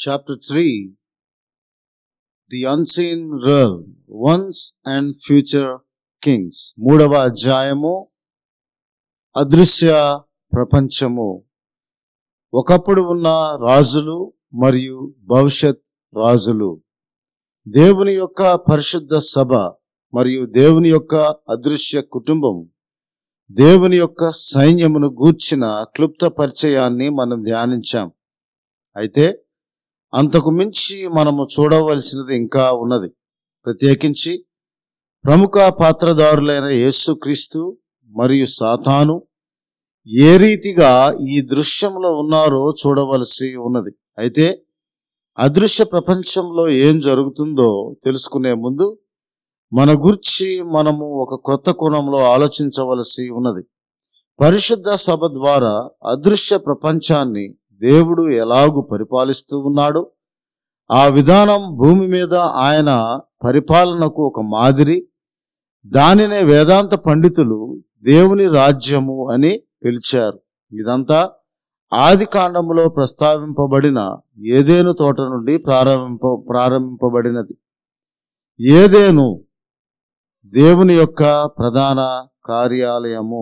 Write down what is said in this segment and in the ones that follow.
chapter 3 The Unseen Realm Once and Future Kings మూడవ అధ్యాయము అదృశ్య ప్రపంచము ఒకప్పుడు ఉన్న రాజులు మరియు భవిష్యత్ రాజులు దేవుని యొక్క పరిశుద్ధ సభ మరియు దేవుని యొక్క అదృశ్య కుటుంబం దేవుని యొక్క సైన్యమును గూర్చిన క్లుప్త పరిచయాన్ని మనం ధ్యానించాం అయితే అంతకు మించి మనము చూడవలసినది ఇంకా ఉన్నది ప్రత్యేకించి ప్రముఖ పాత్రదారులైన యేసుక్రీస్తు మరియు సాతాను ఏ రీతిగా ఈ దృశ్యంలో ఉన్నారో చూడవలసి ఉన్నది అయితే అదృశ్య ప్రపంచంలో ఏం జరుగుతుందో తెలుసుకునే ముందు మన గురించి మనము ఒక క్రొత్త కోణంలో ఆలోచించవలసి ఉన్నది పరిశుద్ధ సభ ద్వారా అదృశ్య ప్రపంచాన్ని దేవుడు ఎలాగూ పరిపాలిస్తూ ఉన్నాడు ఆ విధానం భూమి మీద ఆయన పరిపాలనకు ఒక మాదిరి దానినే వేదాంత పండితులు దేవుని రాజ్యము అని పిలిచారు ఇదంతా ఆది కాండంలో ప్రస్తావింపబడిన ఏదేను తోట నుండి ప్రారంభింప ప్రారంభింపబడినది ఏదేను దేవుని యొక్క ప్రధాన కార్యాలయము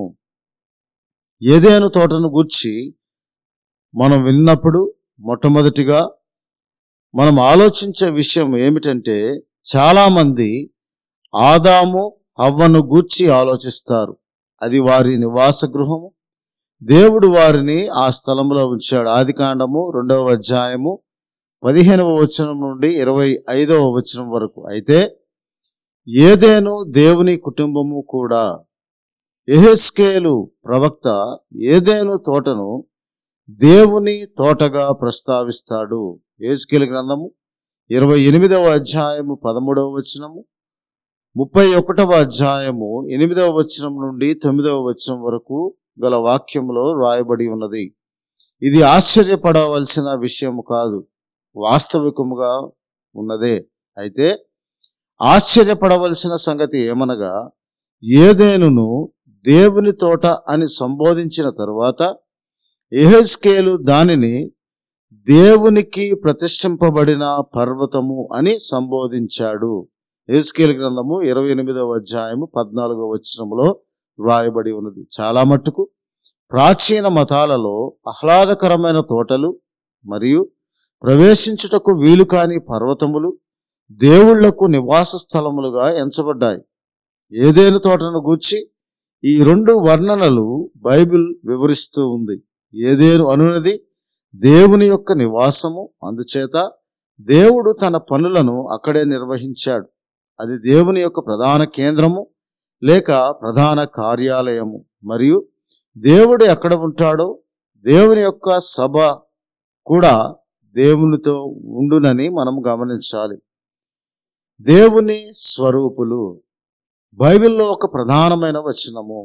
ఏదేను తోటను గూర్చి మనం విన్నప్పుడు మొట్టమొదటిగా మనం ఆలోచించే విషయం ఏమిటంటే చాలామంది ఆదాము అవ్వను గూర్చి ఆలోచిస్తారు అది వారి నివాస గృహము దేవుడు వారిని ఆ స్థలంలో ఉంచాడు ఆది కాండము రెండవ అధ్యాయము పదిహేనవ వచనం నుండి ఇరవై ఐదవ వచనం వరకు అయితే ఏదేను దేవుని కుటుంబము కూడా ఎహెస్కేలు ప్రవక్త ఏదేను తోటను దేవుని తోటగా ప్రస్తావిస్తాడు ఏస్కేలు గ్రంథము ఇరవై ఎనిమిదవ అధ్యాయము పదమూడవ వచనము ముప్పై ఒకటవ అధ్యాయము ఎనిమిదవ వచనం నుండి తొమ్మిదవ వచనం వరకు గల వాక్యంలో రాయబడి ఉన్నది ఇది ఆశ్చర్యపడవలసిన విషయం కాదు వాస్తవికముగా ఉన్నదే అయితే ఆశ్చర్యపడవలసిన సంగతి ఏమనగా ఏదేనును దేవుని తోట అని సంబోధించిన తరువాత ఎహెస్కేలు దానిని దేవునికి ప్రతిష్ఠింపబడిన పర్వతము అని సంబోధించాడు ఎహెస్కేలు గ్రంథము ఇరవై ఎనిమిదవ అధ్యాయము పద్నాలుగవ వచనములో వ్రాయబడి ఉన్నది చాలా మట్టుకు ప్రాచీన మతాలలో ఆహ్లాదకరమైన తోటలు మరియు ప్రవేశించుటకు వీలు కాని పర్వతములు దేవుళ్లకు నివాస స్థలములుగా ఎంచబడ్డాయి ఏదేను తోటను గూర్చి ఈ రెండు వర్ణనలు బైబిల్ వివరిస్తూ ఉంది ఏదేను అనున్నది దేవుని యొక్క నివాసము అందుచేత దేవుడు తన పనులను అక్కడే నిర్వహించాడు అది దేవుని యొక్క ప్రధాన కేంద్రము లేక ప్రధాన కార్యాలయము మరియు దేవుడు ఎక్కడ ఉంటాడో దేవుని యొక్క సభ కూడా దేవునితో ఉండునని మనం గమనించాలి దేవుని స్వరూపులు బైబిల్లో ఒక ప్రధానమైన వచనము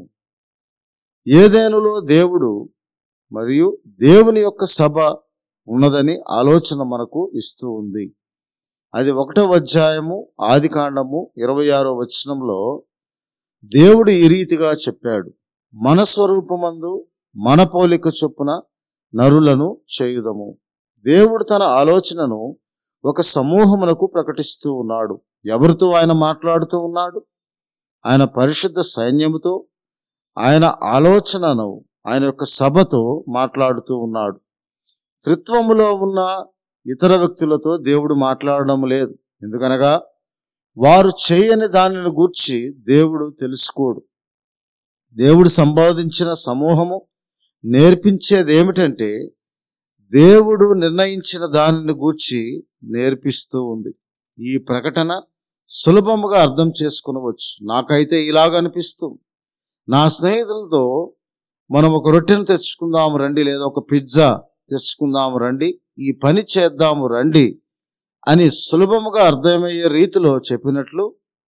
ఏదేనులో దేవుడు మరియు దేవుని యొక్క సభ ఉన్నదని ఆలోచన మనకు ఇస్తూ ఉంది అది ఒకటో అధ్యాయము ఆది కాండము ఇరవై ఆరో వచనంలో దేవుడు ఈ రీతిగా చెప్పాడు మన స్వరూపమందు మన పోలిక చొప్పున నరులను చేయుదము దేవుడు తన ఆలోచనను ఒక సమూహమునకు ప్రకటిస్తూ ఉన్నాడు ఎవరితో ఆయన మాట్లాడుతూ ఉన్నాడు ఆయన పరిశుద్ధ సైన్యముతో ఆయన ఆలోచనను ఆయన యొక్క సభతో మాట్లాడుతూ ఉన్నాడు త్రిత్వములో ఉన్న ఇతర వ్యక్తులతో దేవుడు మాట్లాడడం లేదు ఎందుకనగా వారు చేయని దానిని గూర్చి దేవుడు తెలుసుకోడు దేవుడు సంబోధించిన సమూహము నేర్పించేది ఏమిటంటే దేవుడు నిర్ణయించిన దానిని గూర్చి నేర్పిస్తూ ఉంది ఈ ప్రకటన సులభముగా అర్థం చేసుకునవచ్చు నాకైతే ఇలాగ అనిపిస్తుంది నా స్నేహితులతో మనం ఒక రొట్టెను తెచ్చుకుందాము రండి లేదా ఒక పిజ్జా తెచ్చుకుందాము రండి ఈ పని చేద్దాము రండి అని సులభముగా అర్థమయ్యే రీతిలో చెప్పినట్లు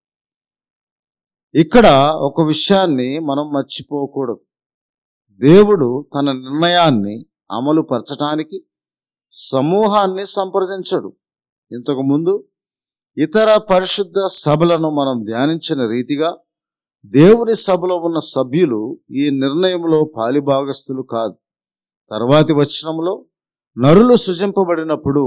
ఇక్కడ ఒక విషయాన్ని మనం మర్చిపోకూడదు దేవుడు తన నిర్ణయాన్ని అమలు పరచటానికి సమూహాన్ని సంప్రదించడు ఇంతకు ముందు ఇతర పరిశుద్ధ సభలను మనం ధ్యానించిన రీతిగా దేవుని సభలో ఉన్న సభ్యులు ఈ నిర్ణయంలో పాలిభాగస్తులు కాదు తర్వాతి వచనంలో నరులు సృజింపబడినప్పుడు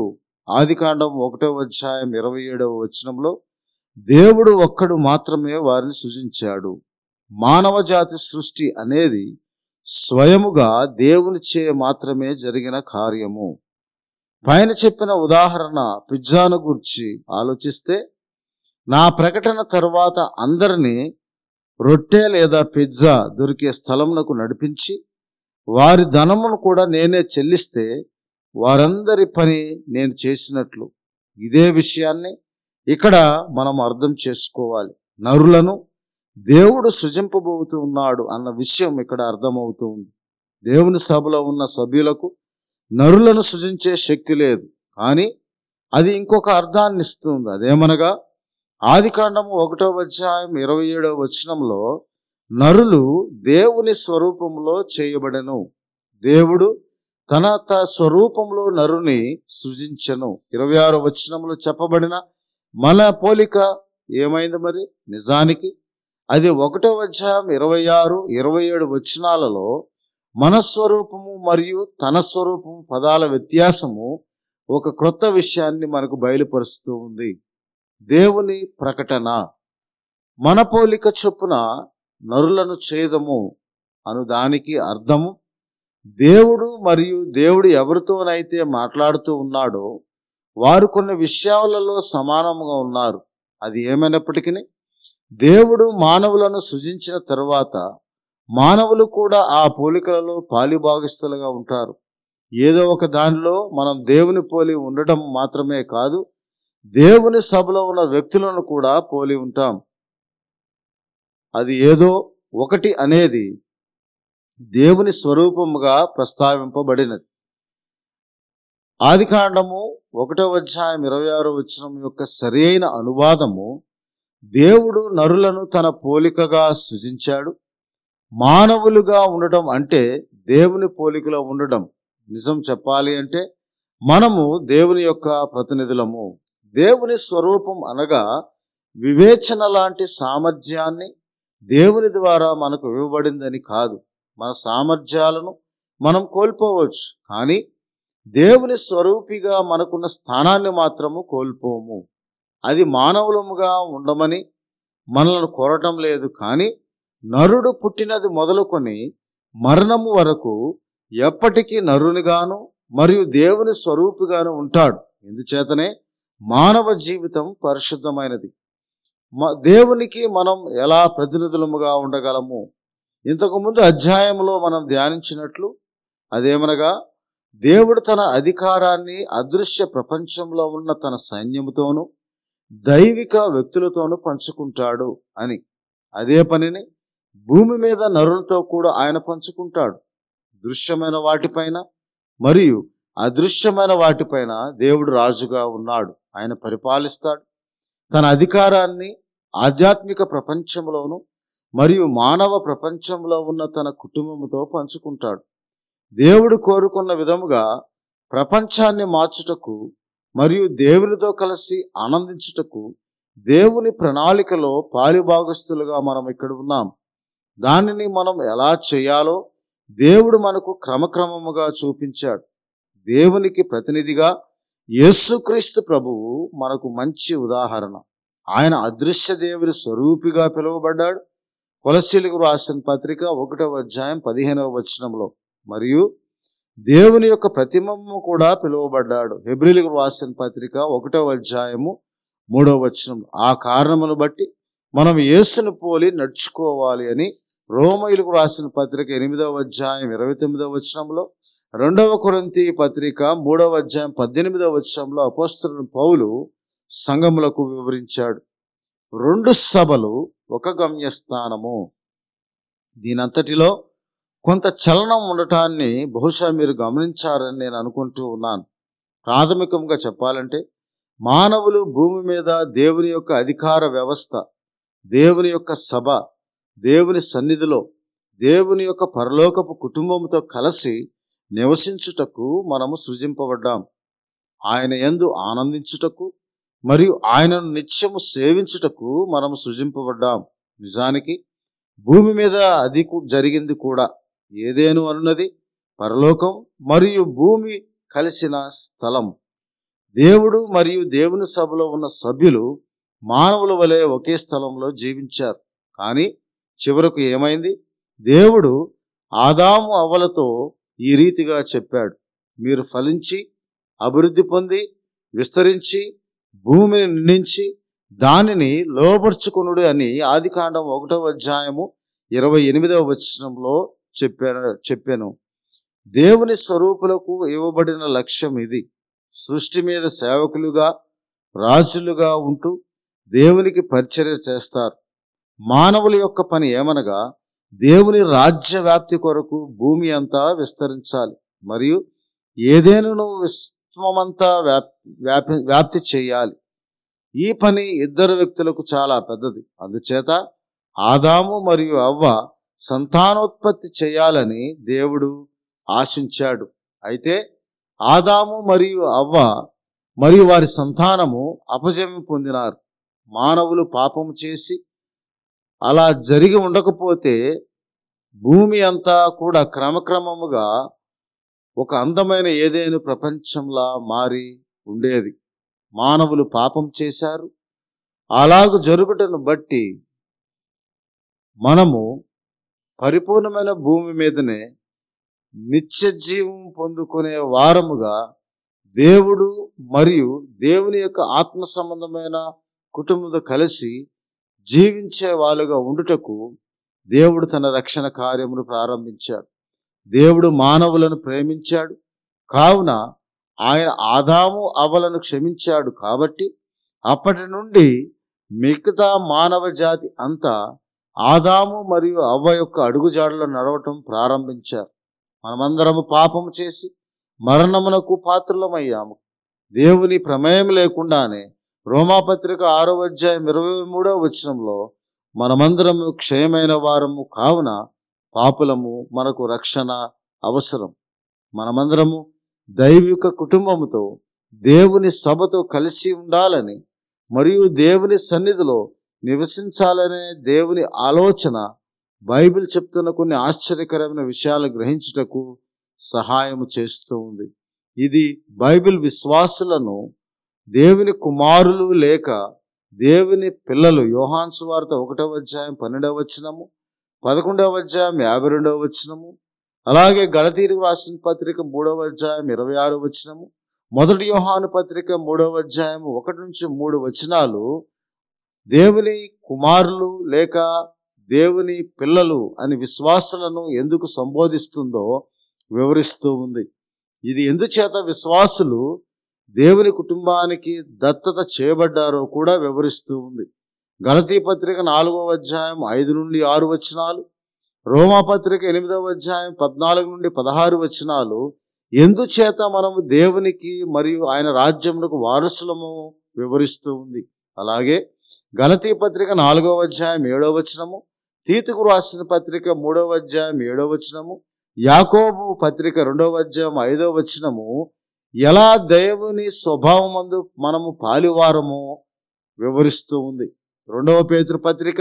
ఆదికాండం ఒకటో అధ్యాయం ఇరవై ఏడవ వచనంలో దేవుడు ఒక్కడు మాత్రమే వారిని సృజించాడు మానవ జాతి సృష్టి అనేది స్వయముగా దేవుని చే మాత్రమే జరిగిన కార్యము పైన చెప్పిన ఉదాహరణ పిజ్జాను గురించి ఆలోచిస్తే నా ప్రకటన తర్వాత అందరినీ రొట్టె లేదా పిజ్జా దొరికే స్థలమునకు నడిపించి వారి ధనమును కూడా నేనే చెల్లిస్తే వారందరి పని నేను చేసినట్లు ఇదే విషయాన్ని ఇక్కడ మనం అర్థం చేసుకోవాలి నరులను దేవుడు సృజింపబోతూ ఉన్నాడు అన్న విషయం ఇక్కడ అర్థమవుతూ ఉంది దేవుని సభలో ఉన్న సభ్యులకు నరులను సృజించే శక్తి లేదు కానీ అది ఇంకొక అర్థాన్ని ఇస్తుంది అదేమనగా ఆదికాండము ఒకటో అధ్యాయం ఇరవై ఏడవ వచనంలో నరులు దేవుని స్వరూపంలో చేయబడెను దేవుడు తన త స్వరూపంలో నరుని సృజించెను ఇరవై ఆరో వచనంలో చెప్పబడిన మన పోలిక ఏమైంది మరి నిజానికి అది ఒకటో అధ్యాయం ఇరవై ఆరు ఇరవై ఏడు వచనాలలో మన స్వరూపము మరియు తన స్వరూపము పదాల వ్యత్యాసము ఒక క్రొత్త విషయాన్ని మనకు బయలుపరుస్తూ ఉంది దేవుని ప్రకటన మన పోలిక చొప్పున నరులను చేదము అను దానికి అర్థము దేవుడు మరియు దేవుడు ఎవరితోనైతే మాట్లాడుతూ ఉన్నాడో వారు కొన్ని విషయాలలో సమానంగా ఉన్నారు అది ఏమైనప్పటికీ దేవుడు మానవులను సృజించిన తర్వాత మానవులు కూడా ఆ పోలికలలో పాలిభాగస్తులుగా ఉంటారు ఏదో ఒక దానిలో మనం దేవుని పోలి ఉండటం మాత్రమే కాదు దేవుని సభలో ఉన్న వ్యక్తులను కూడా పోలి ఉంటాం అది ఏదో ఒకటి అనేది దేవుని స్వరూపముగా ప్రస్తావింపబడినది ఆదికాండము ఒకటో అధ్యాయం ఇరవై ఆరో వచనం యొక్క సరియైన అనువాదము దేవుడు నరులను తన పోలికగా సృజించాడు మానవులుగా ఉండటం అంటే దేవుని పోలికలో ఉండడం నిజం చెప్పాలి అంటే మనము దేవుని యొక్క ప్రతినిధులము దేవుని స్వరూపం అనగా వివేచన లాంటి సామర్థ్యాన్ని దేవుని ద్వారా మనకు ఇవ్వబడిందని కాదు మన సామర్థ్యాలను మనం కోల్పోవచ్చు కానీ దేవుని స్వరూపిగా మనకున్న స్థానాన్ని మాత్రము కోల్పోము అది మానవులముగా ఉండమని మనల్ని కోరటం లేదు కానీ నరుడు పుట్టినది మొదలుకొని మరణము వరకు ఎప్పటికీ నరునిగాను మరియు దేవుని స్వరూపిగాను ఉంటాడు ఎందుచేతనే మానవ జీవితం పరిశుద్ధమైనది మ- దేవునికి మనం ఎలా ప్రతినిధులముగా ఉండగలము ఇంతకు ముందు అధ్యాయంలో మనం ధ్యానించినట్లు అదేమనగా దేవుడు తన అధికారాన్ని అదృశ్య ప్రపంచంలో ఉన్న తన సైన్యముతోనూ దైవిక వ్యక్తులతోనూ పంచుకుంటాడు అని అదే పనిని భూమి మీద నరులతో కూడా ఆయన పంచుకుంటాడు దృశ్యమైన వాటిపైన మరియు అదృశ్యమైన వాటిపైన దేవుడు రాజుగా ఉన్నాడు ఆయన పరిపాలిస్తాడు తన అధికారాన్ని ఆధ్యాత్మిక ప్రపంచంలోను మరియు మానవ ప్రపంచంలో ఉన్న తన కుటుంబముతో పంచుకుంటాడు దేవుడు కోరుకున్న విధముగా ప్రపంచాన్ని మార్చుటకు మరియు దేవునితో కలిసి ఆనందించుటకు దేవుని ప్రణాళికలో పాలిభాగస్తులుగా మనం ఇక్కడ ఉన్నాం దానిని మనం ఎలా చేయాలో దేవుడు మనకు క్రమక్రమముగా చూపించాడు దేవునికి ప్రతినిధిగా యేసుక్రీస్తు ప్రభువు మనకు మంచి ఉదాహరణ ఆయన అదృశ్య దేవుని స్వరూపిగా పిలువబడ్డాడు కొలసీలకు రాసిన పత్రిక ఒకటవ అధ్యాయం పదిహేనవ వచనంలో మరియు దేవుని యొక్క ప్రతిమము కూడా పిలువబడ్డాడు హెబ్రిలకు రాసిన పత్రిక ఒకటవ అధ్యాయము మూడవ వచనం ఆ కారణమును బట్టి మనం యేసును పోలి నడుచుకోవాలి అని రోమయులకు రాసిన పత్రిక ఎనిమిదవ అధ్యాయం ఇరవై తొమ్మిదవ వచనంలో రెండవ కొరింతి పత్రిక మూడవ అధ్యాయం పద్దెనిమిదవ వచనంలో అపోస్తలుడు పౌలు సంఘములకు వివరించాడు రెండు సభలు ఒక గమ్యస్థానము దీనంతటిలో కొంత చలనం ఉండటాన్ని బహుశా మీరు గమనించారని నేను అనుకుంటూ ఉన్నాను ప్రాథమికంగా చెప్పాలంటే మానవులు భూమి మీద దేవుని యొక్క అధికార వ్యవస్థ దేవుని యొక్క సభ దేవుని సన్నిధిలో దేవుని యొక్క పరలోకపు కుటుంబముతో కలిసి నివసించుటకు మనము సృజింపబడ్డాం ఆయన యందు ఆనందించుటకు మరియు ఆయనను నిత్యము సేవించుటకు మనము సృజింపబడ్డాం నిజానికి భూమి మీద అది కూ- జరిగింది కూడా ఏదేను అనున్నది పరలోకం మరియు భూమి కలిసిన స్థలం దేవుడు మరియు దేవుని సభలో ఉన్న సభ్యులు మానవుల వలె ఒకే స్థలంలో జీవించారు కానీ చివరకు ఏమైంది దేవుడు ఆదాము అవ్వలతో ఈ రీతిగా చెప్పాడు మీరు ఫలించి అభివృద్ధి పొంది విస్తరించి భూమిని నిండించి దానిని లోపరుచుకునుడు అని ఆదికాండం ఒకటో అధ్యాయము ఇరవై ఎనిమిదవ వచనంలో చెప్పాను చెప్పాను దేవుని స్వరూపులకు ఇవ్వబడిన లక్ష్యం ఇది సృష్టి మీద సేవకులుగా రాజులుగా ఉంటూ దేవునికి పరిచర్య చేస్తారు మానవుల యొక్క పని ఏమనగా దేవుని రాజ్య వ్యాప్తి కొరకు భూమి అంతా విస్తరించాలి మరియు ఏదేను విశ్వమంతా వ్యాప్ వ్యాపి వ్యాప్తి చేయాలి ఈ పని ఇద్దరు వ్యక్తులకు చాలా పెద్దది అందుచేత ఆదాము మరియు అవ్వ సంతానోత్పత్తి చేయాలని దేవుడు ఆశించాడు అయితే ఆదాము మరియు అవ్వ మరియు వారి సంతానము అపజయం పొందినారు మానవులు పాపము చేసి అలా జరిగి ఉండకపోతే భూమి అంతా కూడా క్రమక్రమముగా ఒక అందమైన ఏదైనా ప్రపంచంలా మారి ఉండేది మానవులు పాపం చేశారు అలాగ జరుగుటను బట్టి మనము పరిపూర్ణమైన భూమి మీదనే నిత్య జీవం పొందుకునే వారముగా దేవుడు మరియు దేవుని యొక్క ఆత్మ సంబంధమైన కుటుంబంతో కలిసి జీవించే వాళ్ళుగా ఉండుటకు దేవుడు తన రక్షణ కార్యమును ప్రారంభించాడు దేవుడు మానవులను ప్రేమించాడు కావున ఆయన ఆదాము అవలను క్షమించాడు కాబట్టి అప్పటి నుండి మిగతా మానవ జాతి అంతా ఆదాము మరియు అవ్వ యొక్క అడుగుజాడలో నడవటం ప్రారంభించారు మనమందరము పాపము చేసి మరణమునకు పాత్రులమయ్యాము దేవుని ప్రమేయం లేకుండానే రోమాపత్రిక ఆరో అధ్యాయం ఇరవై మూడవ వచనంలో మనమందరము క్షయమైన వారము కావున పాపులము మనకు రక్షణ అవసరం మనమందరము దైవిక కుటుంబముతో దేవుని సభతో కలిసి ఉండాలని మరియు దేవుని సన్నిధిలో నివసించాలనే దేవుని ఆలోచన బైబిల్ చెప్తున్న కొన్ని ఆశ్చర్యకరమైన విషయాలను గ్రహించుటకు సహాయం చేస్తూ ఉంది ఇది బైబిల్ విశ్వాసులను దేవుని కుమారులు లేక దేవుని పిల్లలు యోహాన్సు వార్త ఒకటవ అధ్యాయం పన్నెండవ వచనము పదకొండవ అధ్యాయం యాభై రెండవ వచనము అలాగే గళతీరు రాసిన పత్రిక మూడవ అధ్యాయం ఇరవై ఆరు వచనము మొదటి యోహాను పత్రిక మూడవ అధ్యాయం ఒకటి నుంచి మూడు వచనాలు దేవుని కుమారులు లేక దేవుని పిల్లలు అని విశ్వాసులను ఎందుకు సంబోధిస్తుందో వివరిస్తూ ఉంది ఇది ఎందుచేత విశ్వాసులు దేవుని కుటుంబానికి దత్తత చేయబడ్డారో కూడా వివరిస్తూ ఉంది గలతీ పత్రిక నాలుగవ అధ్యాయం ఐదు నుండి ఆరు వచనాలు రోమా పత్రిక ఎనిమిదవ అధ్యాయం పద్నాలుగు నుండి పదహారు వచనాలు ఎందుచేత మనము దేవునికి మరియు ఆయన రాజ్యమునకు వారసులము వివరిస్తూ ఉంది అలాగే గలతీ పత్రిక నాలుగవ అధ్యాయం ఏడవ వచనము తీతుకు రాసిన పత్రిక మూడవ అధ్యాయం ఏడవ వచనము యాకోబు పత్రిక రెండవ అధ్యాయం ఐదవ వచనము ఎలా దేవుని స్వభావమందు మనము పాలివారము వివరిస్తూ ఉంది రెండవ పేతృ పత్రిక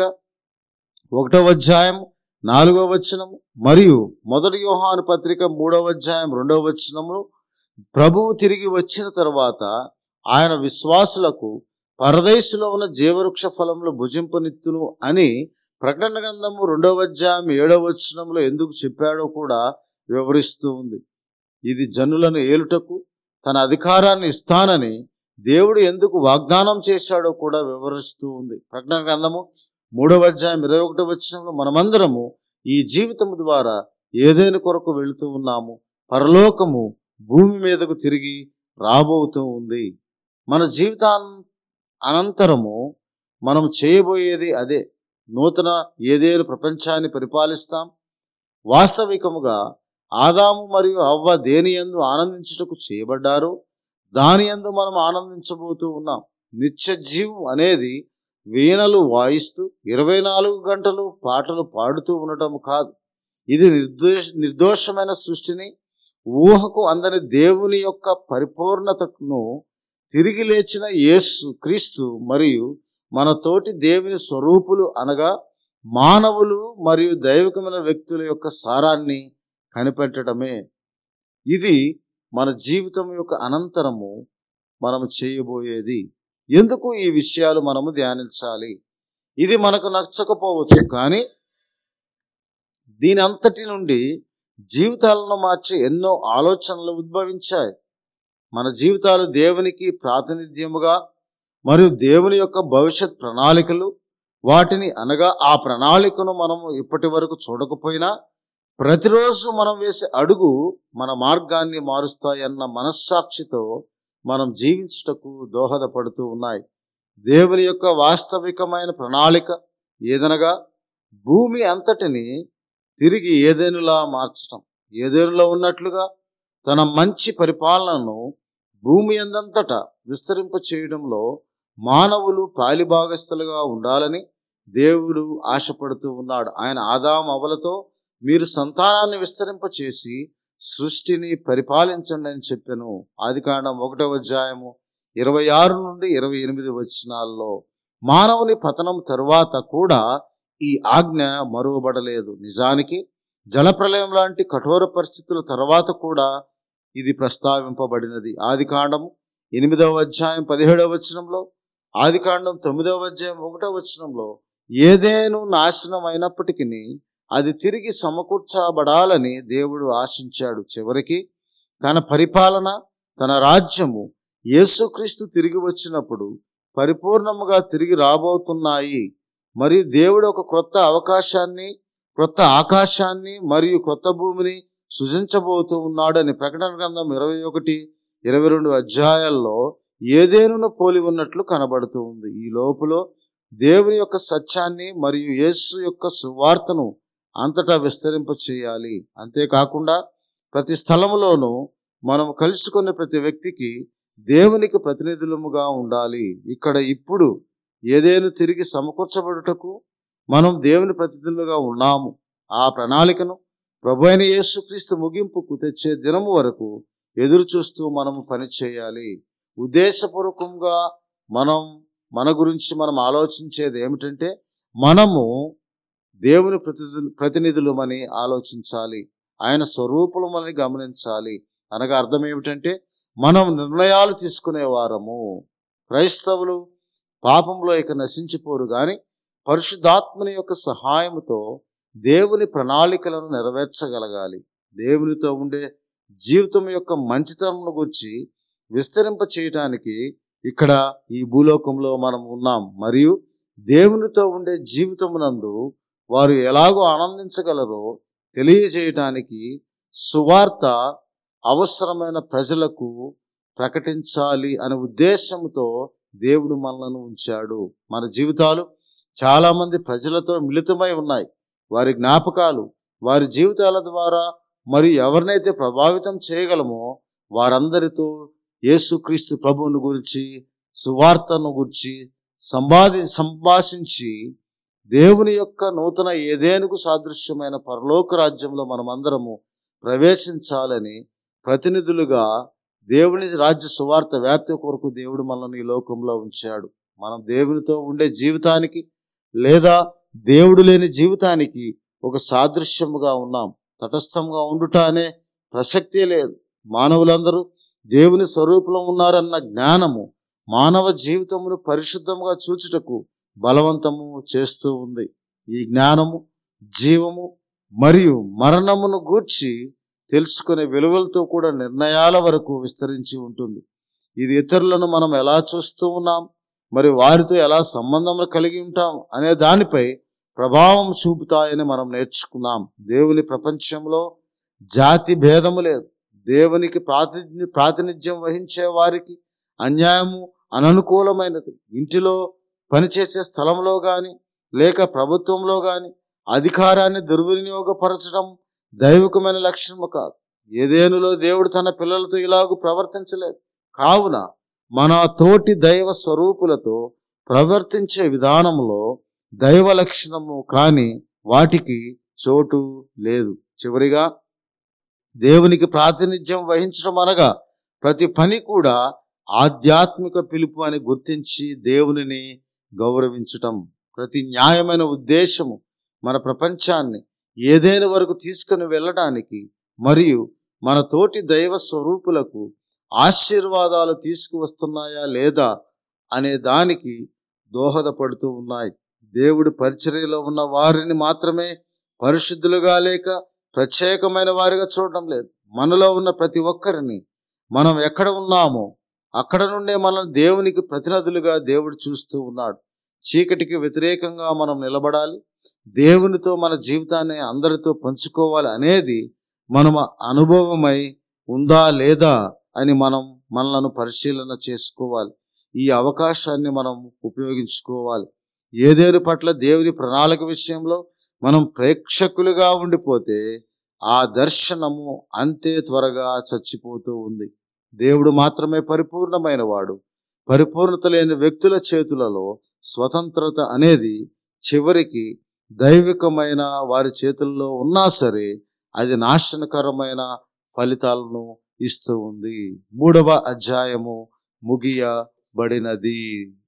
ఒకటవ అధ్యాయం నాలుగవ వచనము మరియు మొదటి యోహాను పత్రిక మూడవ అధ్యాయం రెండవ వచనము ప్రభువు తిరిగి వచ్చిన తర్వాత ఆయన విశ్వాసులకు పరదేశులో ఉన్న జీవవృక్ష ఫలములు భుజింపనిత్తును అని ప్రకటన గ్రంథము రెండవ అధ్యాయం ఏడవ వచనంలో ఎందుకు చెప్పాడో కూడా వివరిస్తూ ఉంది ఇది జనులను ఏలుటకు తన అధికారాన్ని ఇస్తానని దేవుడు ఎందుకు వాగ్దానం చేశాడో కూడా వివరిస్తూ ఉంది ప్రకటన గ్రంథము మూడవ అధ్యాయం ఇరవై ఒకటో వచనంలో మనమందరము ఈ జీవితము ద్వారా ఏదైనా కొరకు వెళుతూ ఉన్నాము పరలోకము భూమి మీదకు తిరిగి రాబోతూ ఉంది మన జీవితాన్ అనంతరము మనం చేయబోయేది అదే నూతన ఏదేను ప్రపంచాన్ని పరిపాలిస్తాం వాస్తవికముగా ఆదాము మరియు అవ్వ దేని యందు ఆనందించుటకు చేయబడ్డారో దాని యందు మనం ఆనందించబోతూ ఉన్నాం నిత్య జీవం అనేది వీణలు వాయిస్తూ ఇరవై నాలుగు గంటలు పాటలు పాడుతూ ఉండటం కాదు ఇది నిర్దోష నిర్దోషమైన సృష్టిని ఊహకు అందని దేవుని యొక్క పరిపూర్ణతను తిరిగి లేచిన యేసు క్రీస్తు మరియు మన తోటి దేవుని స్వరూపులు అనగా మానవులు మరియు దైవికమైన వ్యక్తుల యొక్క సారాన్ని కనిపెట్టడమే ఇది మన జీవితం యొక్క అనంతరము మనము చేయబోయేది ఎందుకు ఈ విషయాలు మనము ధ్యానించాలి ఇది మనకు నచ్చకపోవచ్చు కానీ దీని అంతటి నుండి జీవితాలను మార్చే ఎన్నో ఆలోచనలు ఉద్భవించాయి మన జీవితాలు దేవునికి ప్రాతినిధ్యముగా మరియు దేవుని యొక్క భవిష్యత్ ప్రణాళికలు వాటిని అనగా ఆ ప్రణాళికను మనము ఇప్పటి వరకు చూడకపోయినా ప్రతిరోజు మనం వేసే అడుగు మన మార్గాన్ని మారుస్తాయన్న మనస్సాక్షితో మనం జీవించుటకు దోహదపడుతూ ఉన్నాయి దేవుని యొక్క వాస్తవికమైన ప్రణాళిక ఏదనగా భూమి అంతటిని తిరిగి ఏదేనులా మార్చటం ఏదేనులో ఉన్నట్లుగా తన మంచి పరిపాలనను భూమి అందంతటా విస్తరింప చేయడంలో మానవులు పాలిభాగస్తులుగా ఉండాలని దేవుడు ఆశపడుతూ ఉన్నాడు ఆయన ఆదాం అవలతో మీరు సంతానాన్ని విస్తరింపచేసి సృష్టిని పరిపాలించండి అని చెప్పాను ఆది కాండం ఒకటో అధ్యాయము ఇరవై ఆరు నుండి ఇరవై ఎనిమిది వచనాల్లో మానవుని పతనం తరువాత కూడా ఈ ఆజ్ఞ మరువబడలేదు నిజానికి జలప్రలయం లాంటి కఠోర పరిస్థితుల తర్వాత కూడా ఇది ప్రస్తావింపబడినది ఆది కాండము ఎనిమిదవ అధ్యాయం పదిహేడవ వచనంలో ఆది కాండం తొమ్మిదవ అధ్యాయం ఒకటవ వచనంలో ఏదేను నాశనం అయినప్పటికీ అది తిరిగి సమకూర్చబడాలని దేవుడు ఆశించాడు చివరికి తన పరిపాలన తన రాజ్యము యేసుక్రీస్తు తిరిగి వచ్చినప్పుడు పరిపూర్ణముగా తిరిగి రాబోతున్నాయి మరియు దేవుడు ఒక క్రొత్త అవకాశాన్ని క్రొత్త ఆకాశాన్ని మరియు క్రొత్త భూమిని సృజించబోతూ ఉన్నాడని ప్రకటన గ్రంథం ఇరవై ఒకటి ఇరవై రెండు అధ్యాయాల్లో ఏదేనును పోలి ఉన్నట్లు కనబడుతూ ఉంది ఈ లోపులో దేవుని యొక్క సత్యాన్ని మరియు యేసు యొక్క సువార్తను అంతటా విస్తరింప చేయాలి అంతేకాకుండా ప్రతి స్థలములోనూ మనం కలుసుకునే ప్రతి వ్యక్తికి దేవునికి ప్రతినిధులముగా ఉండాలి ఇక్కడ ఇప్పుడు ఏదేను తిరిగి సమకూర్చబడుటకు మనం దేవుని ప్రతినిధులుగా ఉన్నాము ఆ ప్రణాళికను ప్రభు అయిన యేసుక్రీస్తు ముగింపుకు తెచ్చే దినము వరకు ఎదురు చూస్తూ మనము పని చేయాలి ఉద్దేశపూర్వకంగా మనం మన గురించి మనం ఆలోచించేది ఏమిటంటే మనము దేవుని ప్రతినిధులు ప్రతినిధులమని ఆలోచించాలి ఆయన స్వరూపులమని గమనించాలి అనగా అర్థం ఏమిటంటే మనం నిర్ణయాలు తీసుకునే వారము క్రైస్తవులు పాపంలో ఇక నశించిపోరు కానీ పరిశుద్ధాత్మని యొక్క సహాయముతో దేవుని ప్రణాళికలను నెరవేర్చగలగాలి దేవునితో ఉండే జీవితం యొక్క మంచితనమును గురించి విస్తరింప చేయటానికి ఇక్కడ ఈ భూలోకంలో మనం ఉన్నాం మరియు దేవునితో ఉండే జీవితమునందు వారు ఎలాగో ఆనందించగలరో తెలియజేయటానికి సువార్త అవసరమైన ప్రజలకు ప్రకటించాలి అనే ఉద్దేశంతో దేవుడు మనలను ఉంచాడు మన జీవితాలు చాలామంది ప్రజలతో మిళితమై ఉన్నాయి వారి జ్ఞాపకాలు వారి జీవితాల ద్వారా మరియు ఎవరినైతే ప్రభావితం చేయగలమో వారందరితో యేసుక్రీస్తు ప్రభువుని గురించి సువార్తను గురించి సంపాది సంభాషించి దేవుని యొక్క నూతన ఏదేనుకు సాదృశ్యమైన పరలోక రాజ్యంలో మనమందరము ప్రవేశించాలని ప్రతినిధులుగా దేవుని రాజ్య సువార్త వ్యాప్తి కొరకు దేవుడు మనల్ని ఈ లోకంలో ఉంచాడు మనం దేవునితో ఉండే జీవితానికి లేదా దేవుడు లేని జీవితానికి ఒక సాదృశ్యముగా ఉన్నాం తటస్థంగా ఉండుట అనే ప్రసక్తే లేదు మానవులందరూ దేవుని స్వరూపంలో ఉన్నారన్న జ్ఞానము మానవ జీవితమును పరిశుద్ధముగా చూచుటకు బలవంతము చేస్తూ ఉంది ఈ జ్ఞానము జీవము మరియు మరణమును గూర్చి తెలుసుకునే విలువలతో కూడా నిర్ణయాల వరకు విస్తరించి ఉంటుంది ఇది ఇతరులను మనం ఎలా చూస్తూ ఉన్నాం మరి వారితో ఎలా సంబంధం కలిగి ఉంటాం అనే దానిపై ప్రభావం చూపుతాయని మనం నేర్చుకున్నాం దేవుని ప్రపంచంలో జాతి భేదము లేదు దేవునికి ప్రాతిని ప్రాతినిధ్యం వహించే వారికి అన్యాయము అననుకూలమైనది ఇంటిలో పనిచేసే స్థలంలో కానీ లేక ప్రభుత్వంలో కానీ అధికారాన్ని దుర్వినియోగపరచడం దైవికమైన లక్షణము కాదు ఏదేనులో దేవుడు తన పిల్లలతో ఇలాగూ ప్రవర్తించలేదు కావున మన తోటి దైవ స్వరూపులతో ప్రవర్తించే విధానంలో దైవ లక్షణము కానీ వాటికి చోటు లేదు చివరిగా దేవునికి ప్రాతినిధ్యం వహించడం అనగా ప్రతి పని కూడా ఆధ్యాత్మిక పిలుపు అని గుర్తించి దేవునిని గౌరవించటం ప్రతి న్యాయమైన ఉద్దేశము మన ప్రపంచాన్ని ఏదైనా వరకు తీసుకుని వెళ్ళడానికి మరియు మన తోటి దైవ స్వరూపులకు ఆశీర్వాదాలు తీసుకువస్తున్నాయా లేదా అనే దానికి దోహదపడుతూ ఉన్నాయి దేవుడి పరిచర్యలో ఉన్న వారిని మాత్రమే పరిశుద్ధులుగా లేక ప్రత్యేకమైన వారిగా చూడడం లేదు మనలో ఉన్న ప్రతి ఒక్కరిని మనం ఎక్కడ ఉన్నామో అక్కడ నుండే మనం దేవునికి ప్రతినిధులుగా దేవుడు చూస్తూ ఉన్నాడు చీకటికి వ్యతిరేకంగా మనం నిలబడాలి దేవునితో మన జీవితాన్ని అందరితో పంచుకోవాలి అనేది మనం అనుభవమై ఉందా లేదా అని మనం మనలను పరిశీలన చేసుకోవాలి ఈ అవకాశాన్ని మనం ఉపయోగించుకోవాలి ఏదేని పట్ల దేవుని ప్రణాళిక విషయంలో మనం ప్రేక్షకులుగా ఉండిపోతే ఆ దర్శనము అంతే త్వరగా చచ్చిపోతూ ఉంది దేవుడు మాత్రమే పరిపూర్ణమైన వాడు పరిపూర్ణత లేని వ్యక్తుల చేతులలో స్వతంత్రత అనేది చివరికి దైవికమైన వారి చేతుల్లో ఉన్నా సరే అది నాశనకరమైన ఫలితాలను ఇస్తూ ఉంది మూడవ అధ్యాయము ముగియబడినది